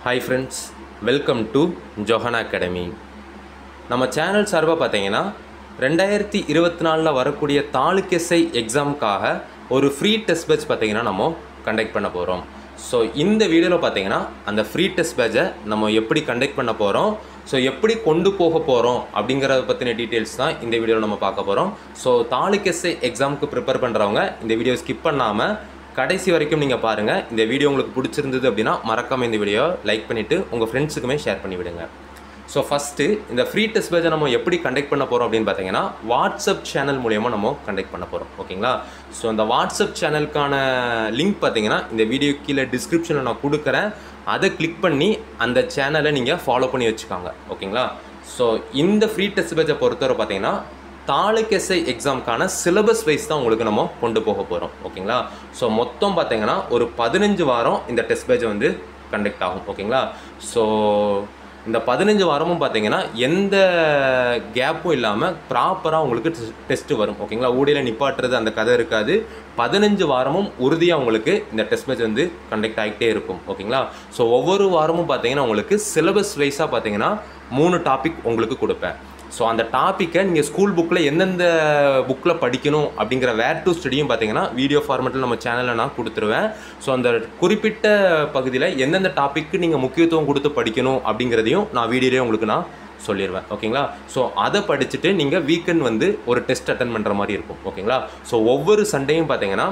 hi friends welcome to Johanna academy நம்ம channel சார்பாக பார்த்தீங்கன்னா ரெண்டாயிரத்தி இருபத்தி நாலில் வரக்கூடிய தாலுக்கெஸ்ஐ எக்ஸாமுக்காக ஒரு ஃப்ரீ டெஸ்ட் பேட்ச் பார்த்தீங்கன்னா நம்ம கண்டக்ட் பண்ண போகிறோம் ஸோ இந்த வீடியோவில் பார்த்தீங்கன்னா அந்த ஃப்ரீ டெஸ்ட் பேட்சை நம்ம எப்படி கண்டக்ட் பண்ண போகிறோம் ஸோ எப்படி கொண்டு போக போகிறோம் அப்படிங்கிறத பற்றின டீட்டெயில்ஸ் தான் இந்த வீடியோவில் நம்ம பார்க்க போகிறோம் ஸோ தாலுக்கெஸ்ஐ எக்ஸாமுக்கு ப்ரிப்பேர் பண்ணுறவங்க இந்த வீடியோ ஸ்கிப் பண்ணாமல் கடைசி வரைக்கும் நீங்கள் பாருங்கள் இந்த வீடியோ உங்களுக்கு பிடிச்சிருந்தது அப்படின்னா மறக்காமல் இந்த வீடியோ லைக் பண்ணிவிட்டு உங்கள் ஃப்ரெண்ட்ஸுக்குமே ஷேர் பண்ணி விடுங்க ஸோ ஃபஸ்ட்டு இந்த ஃப்ரீ டெஸ்ட் பேஜை நம்ம எப்படி கண்டக்ட் பண்ண போகிறோம் அப்படின்னு பார்த்தீங்கன்னா வாட்ஸ்அப் சேனல் மூலயமா நம்ம கண்டக்ட் பண்ண போகிறோம் ஓகேங்களா ஸோ அந்த வாட்ஸ்அப் சேனலுக்கான லிங்க் பார்த்தீங்கன்னா இந்த வீடியோ கீழே டிஸ்கிரிப்ஷனில் நான் கொடுக்குறேன் அதை கிளிக் பண்ணி அந்த சேனலை நீங்கள் ஃபாலோ பண்ணி வச்சுக்காங்க ஓகேங்களா ஸோ இந்த ஃப்ரீ டெஸ்ட் பேஜை பொறுத்தவரை பார்த்தீங்கன்னா தாலுக்கெஸ்ஐ எக்ஸாமுக்கான சிலபஸ் வைஸ் தான் உங்களுக்கு நம்ம கொண்டு போக போகிறோம் ஓகேங்களா ஸோ மொத்தம் பார்த்தீங்கன்னா ஒரு பதினஞ்சு வாரம் இந்த டெஸ்ட் பேஜை வந்து கண்டக்ட் ஆகும் ஓகேங்களா ஸோ இந்த பதினஞ்சு வாரமும் பார்த்தீங்கன்னா எந்த கேப்பும் இல்லாமல் ப்ராப்பராக உங்களுக்கு டெஸ்ட்டு வரும் ஓகேங்களா ஊடையில் நிப்பாட்டுறது அந்த கதை இருக்காது பதினஞ்சு வாரமும் உறுதியாக உங்களுக்கு இந்த டெஸ்ட் பேஜ் வந்து கண்டக்ட் ஆகிட்டே இருக்கும் ஓகேங்களா ஸோ ஒவ்வொரு வாரமும் பார்த்தீங்கன்னா உங்களுக்கு சிலபஸ் வைஸாக பார்த்தீங்கன்னா மூணு டாபிக் உங்களுக்கு கொடுப்பேன் ஸோ அந்த டாப்பிக்கை நீங்கள் ஸ்கூல் புக்கில் எந்தெந்த புக்கில் படிக்கணும் அப்படிங்கிற வேர் டு ஸ்டடியும் பார்த்தீங்கன்னா வீடியோ ஃபார்மேட்டில் நம்ம சேனலில் நான் கொடுத்துருவேன் ஸோ அந்த குறிப்பிட்ட பகுதியில் எந்தெந்த டாப்பிக்கு நீங்கள் முக்கியத்துவம் கொடுத்து படிக்கணும் அப்படிங்கிறதையும் நான் வீடியோலேயே உங்களுக்கு நான் சொல்லிடுவேன் ஓகேங்களா ஸோ அதை படிச்சுட்டு நீங்கள் வீக்கெண்ட் வந்து ஒரு டெஸ்ட் அட்டன் பண்ணுற மாதிரி இருக்கும் ஓகேங்களா ஸோ ஒவ்வொரு சண்டேயும் பார்த்தீங்கன்னா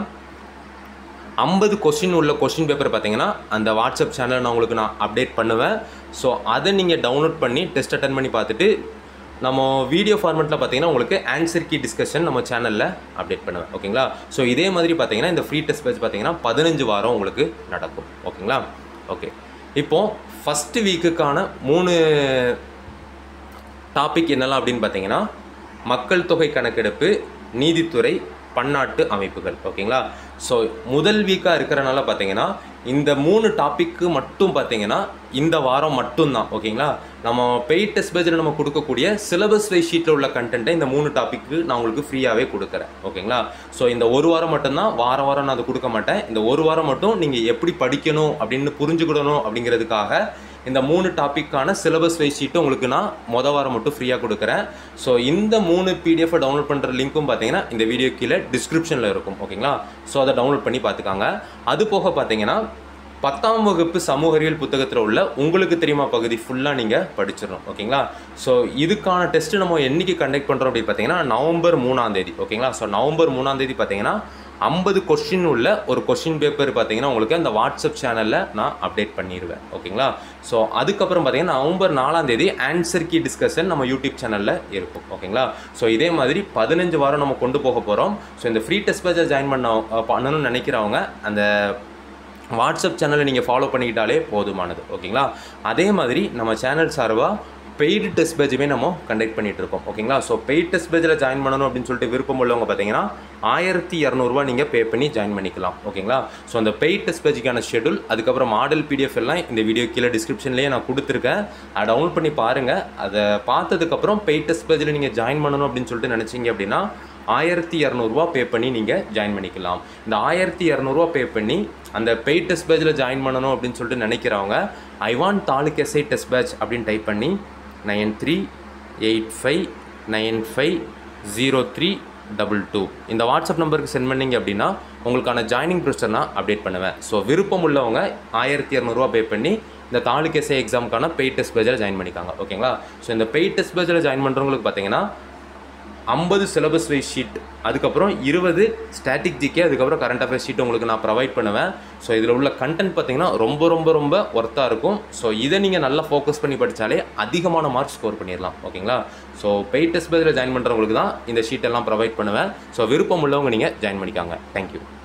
ஐம்பது கொஸ்டின் உள்ள கொஸ்டின் பேப்பர் பார்த்தீங்கன்னா அந்த வாட்ஸ்அப் சேனலில் நான் உங்களுக்கு நான் அப்டேட் பண்ணுவேன் ஸோ அதை நீங்கள் டவுன்லோட் பண்ணி டெஸ்ட் அட்டன் பண்ணி பார்த்துட்டு நம்ம வீடியோ ஃபார்மெட்டில் பார்த்தீங்கன்னா உங்களுக்கு ஆன்சர் கீ டிஸ்கஷன் நம்ம சேனலில் அப்டேட் பண்ணுவேன் ஓகேங்களா ஸோ இதே மாதிரி பார்த்தீங்கன்னா இந்த ஃப்ரீ டெஸ்ட் பேஜ் பார்த்தீங்கன்னா பதினஞ்சு வாரம் உங்களுக்கு நடக்கும் ஓகேங்களா ஓகே இப்போது ஃபஸ்ட்டு வீக்குக்கான மூணு டாபிக் என்னெல்லாம் அப்படின்னு பார்த்தீங்கன்னா மக்கள் தொகை கணக்கெடுப்பு நீதித்துறை பன்னாட்டு அமைப்புகள் ஓகேங்களா ஸோ முதல் வீக்காக இருக்கிறனால பார்த்தீங்கன்னா இந்த மூணு டாப்பிக்கு மட்டும் பார்த்தீங்கன்னா இந்த வாரம் மட்டும்தான் ஓகேங்களா நம்ம பெய்ட் டெஸ்ட் பேஜில் நம்ம கொடுக்கக்கூடிய சிலபஸ் வைஸ் ஷீட்டில் உள்ள கண்டென்ட்டை இந்த மூணு டாப்பிக்கு நான் உங்களுக்கு ஃப்ரீயாகவே கொடுக்குறேன் ஓகேங்களா ஸோ இந்த ஒரு வாரம் மட்டும்தான் வாரம் வாரம் நான் அதை கொடுக்க மாட்டேன் இந்த ஒரு வாரம் மட்டும் நீங்கள் எப்படி படிக்கணும் அப்படின்னு புரிஞ்சுக்கிடணும் அப்படிங்கிறதுக்காக இந்த மூணு டாப்பிக்கான சிலபஸ் வைஸ் ஷீட்டு உங்களுக்கு நான் மொதல் வாரம் மட்டும் ஃப்ரீயாக கொடுக்குறேன் ஸோ இந்த மூணு பிடிஎஃப் டவுன்லோட் பண்ணுற லிங்க்கும் பார்த்தீங்கன்னா இந்த வீடியோ கீழே டிஸ்கிரிப்ஷனில் இருக்கும் ஓகேங்களா ஸோ அதை டவுன்லோட் பண்ணி பார்த்துக்காங்க அது போக பார்த்தீங்கன்னா பத்தாம் வகுப்பு சமூக அறிவியல் புத்தகத்தில் உள்ள உங்களுக்கு தெரியுமா பகுதி ஃபுல்லாக நீங்கள் படிச்சிடணும் ஓகேங்களா ஸோ இதுக்கான டெஸ்ட்டு நம்ம என்றைக்கு கண்டக்ட் பண்ணுறோம் அப்படின்னு பார்த்தீங்கன்னா நவம்பர் மூணாம் தேதி ஓகேங்களா ஸோ நவம்பர் மூணாம் தேதி பார்த்தீங்கன்னா ஐம்பது கொஸ்டின் உள்ள ஒரு கொஸ்டின் பேப்பர் பார்த்தீங்கன்னா உங்களுக்கு அந்த வாட்ஸ்அப் சேனலில் நான் அப்டேட் பண்ணிடுவேன் ஓகேங்களா ஸோ அதுக்கப்புறம் பார்த்தீங்கன்னா நவம்பர் நாலாம் தேதி ஆன்சர் கீ டிஸ்கஷன் நம்ம யூடியூப் சேனலில் இருக்கும் ஓகேங்களா ஸோ இதே மாதிரி பதினஞ்சு வாரம் நம்ம கொண்டு போக போகிறோம் ஸோ இந்த ஃப்ரீ டெஸ்ட் பேஜை ஜாயின் பண்ண பண்ணணும்னு நினைக்கிறவங்க அந்த வாட்ஸ்அப் சேனலை நீங்கள் ஃபாலோ பண்ணிக்கிட்டாலே போதுமானது ஓகேங்களா அதே மாதிரி நம்ம சேனல் சார்பாக பெய்டு டெஸ்ட் பேஜுமே நம்ம கண்டக்ட் பண்ணிட்டு இருக்கோம் ஓகேங்களா ஸோ பெய்ட் டெஸ்ட் பேஜில் ஜாயின் பண்ணணும் அப்படின்னு சொல்லிட்டு விருப்பம் உள்ளவங்க பார்த்தீங்கன்னா ஆயிரத்தி இரநூறுவா நீங்கள் பே பண்ணி ஜாயின் பண்ணிக்கலாம் ஓகேங்களா ஸோ அந்த பெய்ட் டெஸ்ட் பேஜுக்கான ஷெடியூல் அதுக்கப்புறம் மாடல் பிடிஎஃப் எல்லாம் இந்த வீடியோ கீழே டிஸ்கிரிப்ஷன்லேயே நான் கொடுத்துருக்கேன் அதை டவுன்லோட் பண்ணி பாருங்கள் அதை பார்த்ததுக்கப்புறம் பெய்ட் டெஸ்ட் பேஜில் நீங்கள் ஜாயின் பண்ணணும் அப்படின்னு சொல்லிட்டு நினச்சிங்க அப்படின்னா ஆயிரத்தி இரநூறுவா பே பண்ணி நீங்கள் ஜாயின் பண்ணிக்கலாம் இந்த ஆயிரத்தி இரநூறுவா பே பண்ணி அந்த பெய்ட் டெஸ்ட் பேஜில் ஜாயின் பண்ணணும் அப்படின்னு சொல்லிட்டு நினைக்கிறவங்க I want taluk SI test batch அப்படின்னு டைப் பண்ணி nine three eight five nine five zero three double two இந்த வாட்ஸ்அப் நம்பருக்கு சென்ட் பண்ணிங்க அப்படின்னா உங்களுக்கான ஜாயினிங் ப்ரொசர் நான் அப்டேட் பண்ணுவேன் ஸோ விருப்பம் உள்ளவங்க ஆயிரத்தி இரநூறுவா பே பண்ணி இந்த தாலுக் எஸ்ஐ எக்ஸாமுக்கான பெய்ட் டெஸ்ட் பேஜில் ஜாயின் பண்ணிக்காங்க ஓகேங்களா ஸோ இந்த பெய்ட் டெஸ்ட் பேஜில் ஜாயின் பண்ணுறவங்களுக்கு பார்த்தீங்கன்னா ஐம்பது சிலபஸ் வைஸ் ஷீட் அதுக்கப்புறம் இருபது ஸ்டாட்டிக் ஜிகே அதுக்கப்புறம் கரண்ட் அஃபேர்ஸ் ஷீட் உங்களுக்கு நான் ப்ரொவைட் பண்ணுவேன் ஸோ இதில் உள்ள கண்டென்ட் பார்த்தீங்கன்னா ரொம்ப ரொம்ப ரொம்ப ஒர்த்தாக இருக்கும் ஸோ இதை நீங்கள் நல்லா ஃபோக்கஸ் பண்ணி படித்தாலே அதிகமான மார்க் ஸ்கோர் பண்ணிடலாம் ஓகேங்களா ஸோ பெய்ட் டெஸ்ட் பேஜில் ஜாயின் பண்ணுறவங்களுக்கு தான் இந்த ஷீட் எல்லாம் ப்ரொவைட் பண்ணுவேன் ஸோ விருப்பம் உள்ளவங்க நீங்கள் ஜாயின் பண்ணிக்காங்க தேங்க்யூ